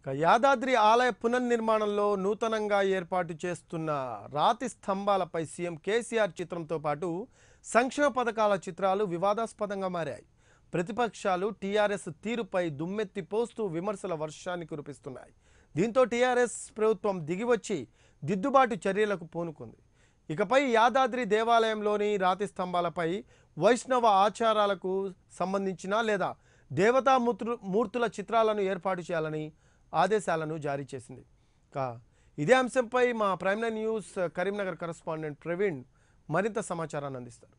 ఇక యాదాద్రి ఆలయ పునర్నిర్మాణంలో నూతనంగా ఏర్పాటు చేస్తున్న రాతి స్తంభాలపై సీఎం కేసీఆర్ చిత్రంతో పాటు సంక్షేమ పథకాల చిత్రాలు వివాదాస్పదంగా మారాయి ప్రతిపక్షాలు టీఆర్ఎస్ తీరుపై దుమ్మెత్తి పోస్తూ విమర్శల వర్షాన్ని కురిపిస్తున్నాయి దీంతో టీఆర్ఎస్ ప్రభుత్వం దిగివచ్చి దిద్దుబాటు చర్యలకు పూనుకుంది ఇకపై యాదాద్రి దేవాలయంలోని రాతి స్తంభాలపై వైష్ణవ ఆచారాలకు సంబంధించిన లేదా దేవతా మూర్తులు మూర్తుల చిత్రాలను ఏర్పాటు చేయాలని ఆదేశాలను జారీ చేసింది కా ఇదే అంశంపై మా prime nine news Karimnagar correspondent Praveen మరింత సమాచారాన్ని అందిస్తారు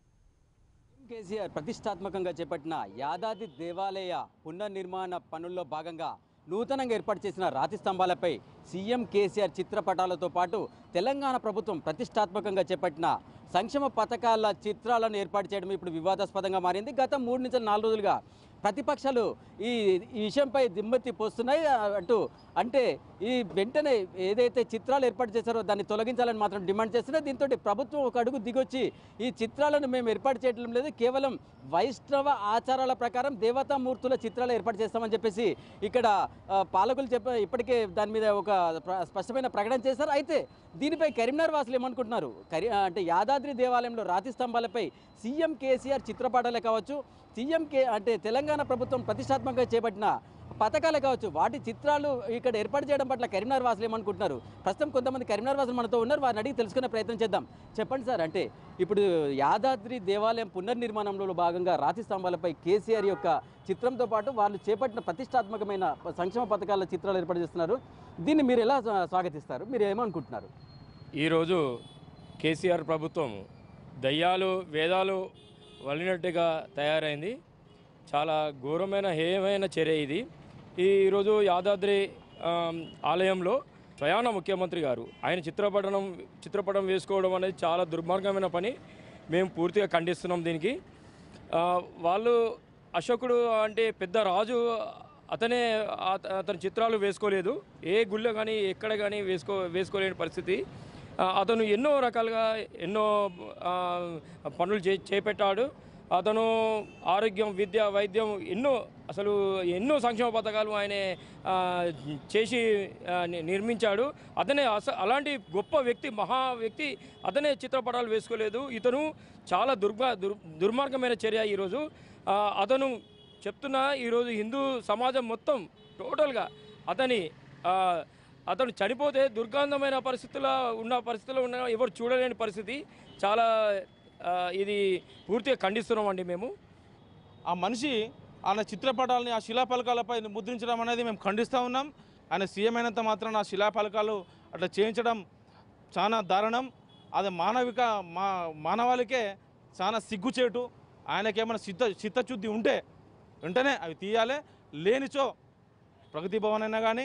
కేసీఆర్ ప్రతిష్టాత్మకంగా చేపట్టిన యాదాద్రి దేవాలయ పునర్నిర్మాణ పనుల్లో భాగంగా నూతనంగా ఏర్పాటు చేసిన రాతి స్తంభాలపై సీఎం కేసీఆర్ చిత్రపటాలతో పాటు తెలంగాణ ప్రభుత్వం ప్రతిష్టాత్మకంగా చేపట్టిన సంక్షేమ పథకాల చిత్రాలను ఏర్పాటు చేయడం ఇప్పుడు వివాదాస్పదంగా మారింది గత మూడు నుంచి నాలుగు రోజులుగా ప్రతిపక్షాలు ఈ ఈ విషయంపై దిమ్మెత్తి పోస్తున్నాయి ఆ, అంటూ అంటే ఈ వెంటనే ఏదైతే చిత్రాలు ఏర్పాటు చేశారో దాన్ని తొలగించాలని మాత్రం డిమాండ్ చేస్తున్నాయి దీంతో ప్రభుత్వం ఒక అడుగు దిగొచ్చి ఈ చిత్రాలను మేము ఏర్పాటు చేయడం లేదు కేవలం వైష్ణవ ఆచారాల ప్రకారం దేవతామూర్తుల చిత్రాలు ఏర్పాటు చేస్తామని చెప్పేసి ఇక్కడ ఆ, పాలకులు చెప్ప ఇప్పటికే దాని మీద ఒక ప్ర- స్పష్టమైన ప్రకటన చేశారు అయితే దీనిపై కరీంనగర్ వాసులు ఏమనుకుంటున్నారు కరీ అంటే యాదాద్రి దేవాలయంలో రాతి స్తంభాలపై సీఎం కేసీఆర్ చిత్రపటాలే కావచ్చు సీఎం కే అంటే తెలంగాణ ప్రభుత్వం ప్రతిష్టాత్మకంగా చేపట్టిన పథకాలే కావచ్చు వాటి చిత్రాలు ఇక్కడ ఏర్పాటు చేయడం పట్ల కరీంనగర్ వాసులు ఏమనుకుంటున్నారు ప్రస్తుతం కొంతమంది కరీంనగర్ వాసులు మనతో ఉన్నారు వారిని అడిగి తెలుసుకునే ప్రయత్నం చేద్దాం చెప్పండి సార్ అంటే ఇప్పుడు యాదాద్రి దేవాలయం పునర్నిర్మాణంలో భాగంగా రాతి స్తంభాలపై కేసీఆర్ యొక్క చిత్రంతో పాటు వాళ్ళు చేపట్టిన ప్రతిష్టాత్మకమైన సంక్షేమ పథకాల చిత్రాలు ఏర్పాటు చేస్తున్నారు దీన్ని మీరు ఎలా స్వా- స్వాగతిస్తారు మీరు ఏమనుకుంటున్నారు ఈరోజు కేసీఆర్ ప్రభుత్వం దయ్యాలు వేదాలు వలినట్టుగా తయారైంది చాలా ఘోరమైన హేయమైన చర్య ఇది ఈ ఈరోజు యాదాద్రి ఆమ్, ఆలయంలో స్వయాన ముఖ్యమంత్రి గారు ఆయన చిత్రపటం చిత్రపటం వేసుకోవడం అనేది చాలా దుర్మార్గమైన పని మేము పూర్తిగా ఖండిస్తున్నాం దీనికి ఆ, వాళ్ళు అశోకుడు అంటే పెద్ద రాజు అతనే అత- అతని చిత్రాలు వేసుకోలేదు ఏ గుళ్ళో కానీ ఎక్కడ కానీ వేసుకో వేసుకోలేని పరిస్థితి ఆ, అతను ఎన్నో రకాలుగా ఎన్నో ఆ, పనులు చే చేపట్టాడు అతను ఆరోగ్యం విద్య వైద్యం ఎన్నో అసలు ఎన్నో సంక్షేమ పథకాలు ఆయన ఆ, చేసి ఆ, ని- నిర్మించాడు అతనే అస అలాంటి గొప్ప వ్యక్తి మహా వ్యక్తి అతనే చిత్రపటాలు వేసుకోలేదు ఇతను చాలా దుర్గా దుర్ దుర్మార్గమైన చర్య ఈరోజు ఆ, అతను చెప్తున్నా ఈరోజు హిందూ సమాజం మొత్తం టోటల్గా అతని ఆ, అతను చనిపోతే దుర్గంధమైన పరిస్థితుల్లో ఉన్న పరిస్థితుల్లో ఉన్న ఎవరు చూడలేని పరిస్థితి చాలా ఆ, ఇది పూర్తిగా ఖండిస్తున్నామండి మేము ఆ మనిషి ఆయన చిత్రపటాలని ఆ శిలాఫలకాలపై ముద్రించడం అనేది మేము ఖండిస్తూ ఉన్నాం ఆయన సీఎం అయినంత మాత్రం ఆ శిలాఫలకాలు అట్లా చేయించడం చాలా దారుణం అది మానవిక మా మానవాళికే చాలా సిగ్గుచేటు ఆయనకేమైనా చిత్త చిత్తశుద్ధి ఉంటే వెంటనే అవి తీయాలి లేనిచో ప్రగతి భవన్ అయినా కానీ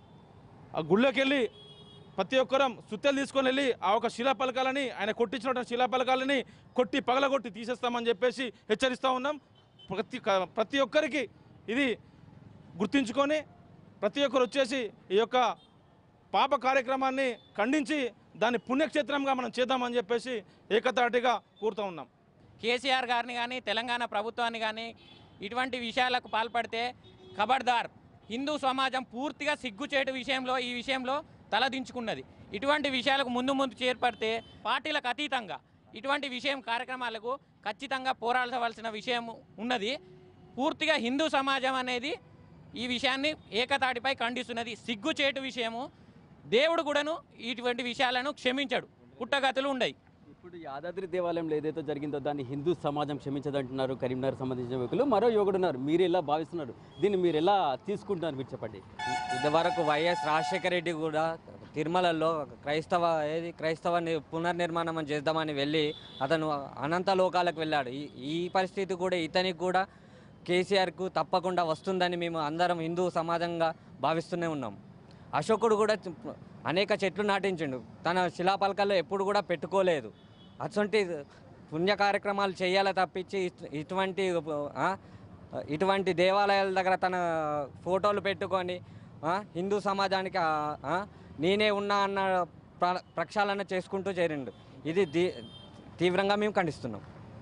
ఆ గుళ్ళోకి వెళ్ళి ప్రతి ఒక్కరం సుత్తెలు తీసుకొని వెళ్ళి ఆ ఒక శిలాపలకాలని ఆయన కొట్టించినటువంటి శిలాపలకాలని కొట్టి పగలగొట్టి తీసేస్తామని చెప్పేసి హెచ్చరిస్తూ ఉన్నాం ప్రతి క- ప్రతి ఒక్కరికి ఇది గుర్తించుకొని ప్రతి ఒక్కరు వచ్చేసి ఈ యొక్క పాప కార్యక్రమాన్ని ఖండించి దాన్ని పుణ్యక్షేత్రంగా మనం చేద్దామని చెప్పేసి ఏకతాటిగా కోరుతూ ఉన్నాం కేసీఆర్ గారిని కానీ తెలంగాణ ప్రభుత్వాన్ని కానీ ఇటువంటి విషయాలకు పాల్పడితే ఖబర్దార్ హిందూ సమాజం పూర్తిగా సిగ్గుచేటు విషయంలో ఈ విషయంలో తలదించుకున్నది ఇటువంటి విషయాలకు ముందు ముందు చేర్పడితే పార్టీలకు అతీతంగా ఇటువంటి విషయం కార్యక్రమాలకు ఖచ్చితంగా పోరాడవలసిన విషయం ఉన్నది పూర్తిగా హిందూ సమాజం అనేది ఈ విషయాన్ని ఏకతాటిపై ఖండిస్తున్నది సిగ్గుచేటు విషయము దేవుడు కూడాను ఇటువంటి విషయాలను క్షమించడు పుట్టగతులు ఉండయి ఇప్పుడు యాదాద్రి దేవాలయంలో ఏదైతే జరిగిందో దాన్ని హిందూ సమాజం క్షమించదంటున్నారు కరీంనగర్ సంబంధించిన యువకులు మరో యువకుడు ఉన్నారు మీరు ఎలా భావిస్తున్నారు దీన్ని మీరు ఎలా తీసుకుంటున్నారు మీరు చెప్పండి ఇదివరకు వైఎస్ రాజశేఖర రెడ్డి కూడా తిరుమలలో క్రైస్తవ ఏది క్రైస్తవాన్ని పునర్నిర్మాణం చేద్దామని వెళ్ళి అతను అనంత లోకాలకు వెళ్ళాడు ఈ ఈ పరిస్థితి కూడా ఇతనికి కూడా కేసీఆర్కు తప్పకుండా వస్తుందని మేము అందరం హిందూ సమాజంగా భావిస్తూనే ఉన్నాం అశోకుడు కూడా చ- అనేక చెట్లు నాటించిండు తన శిలాపలకల్లో ఎప్పుడు కూడా పెట్టుకోలేదు అటువంటి పుణ్య కార్యక్రమాలు చేయాలి తప్పించి ఇట్- ఇటువంటి ఆ, ఇటువంటి దేవాలయాల దగ్గర తన ఫోటోలు పెట్టుకొని ఆ, హిందూ సమాజానికి ఆ, ఆ, నేనే ఉన్నా అన్న ప్ర ప్రక్షాళన చేసుకుంటూ చేరిండు ఇది దీ తీవ్రంగా మేము ఖండిస్తున్నాం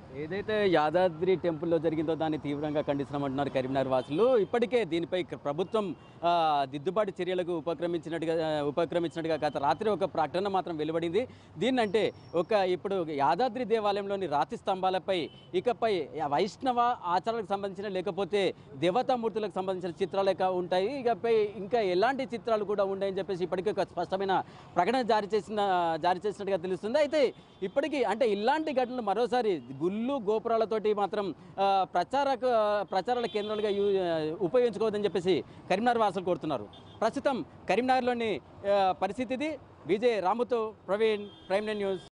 ఏదైతే యాదాద్రి టెంపుల్లో జరిగిందో దాన్ని తీవ్రంగా ఖండిస్తున్నామంటున్నారు కరీంనగర్ వాసులు ఇప్పటికే దీనిపై క- ప్రభుత్వం ఆ, దిద్దుబాటు చర్యలకు ఉపక్రమించినట్టుగా ఆ, ఉపక్రమించినట్టుగా గత రాత్రి ఒక ప్రకటన మాత్రం వెలువడింది దీన్నంటే ఒక ఇప్పుడు యాదాద్రి దేవాలయంలోని రాతి స్తంభాలపై ఇకపై వైష్ణవ ఆచారాలకు సంబంధించిన లేకపోతే దేవతామూర్తులకు సంబంధించిన చిత్రాలు ఇక ఉంటాయి ఇకపై ఇంకా ఎలాంటి చిత్రాలు కూడా ఉండయని చెప్పేసి ఇప్పటికే ఒక స్పష్టమైన ప్రకటన జారీ చేసిన జారీ చేసినట్టుగా తెలుస్తుంది అయితే ఇప్పటికీ అంటే ఇలాంటి ఘటనలు మరోసారి గుళ్ళు గోపురాలతోటి మాత్రం ఆ, ప్రచారక ప్రచారాల కేంద్రాలుగా యూ ఉపయోగించుకోవద్దని చెప్పేసి కరీంనగర్ వాసులు కోరుతున్నారు ప్రస్తుతం కరీంనగర్లోని ఆ, పరిస్థితి ఇది విజయ్ రాముతో ప్రవీణ్ ప్రైమ్ నైన్ న్యూస్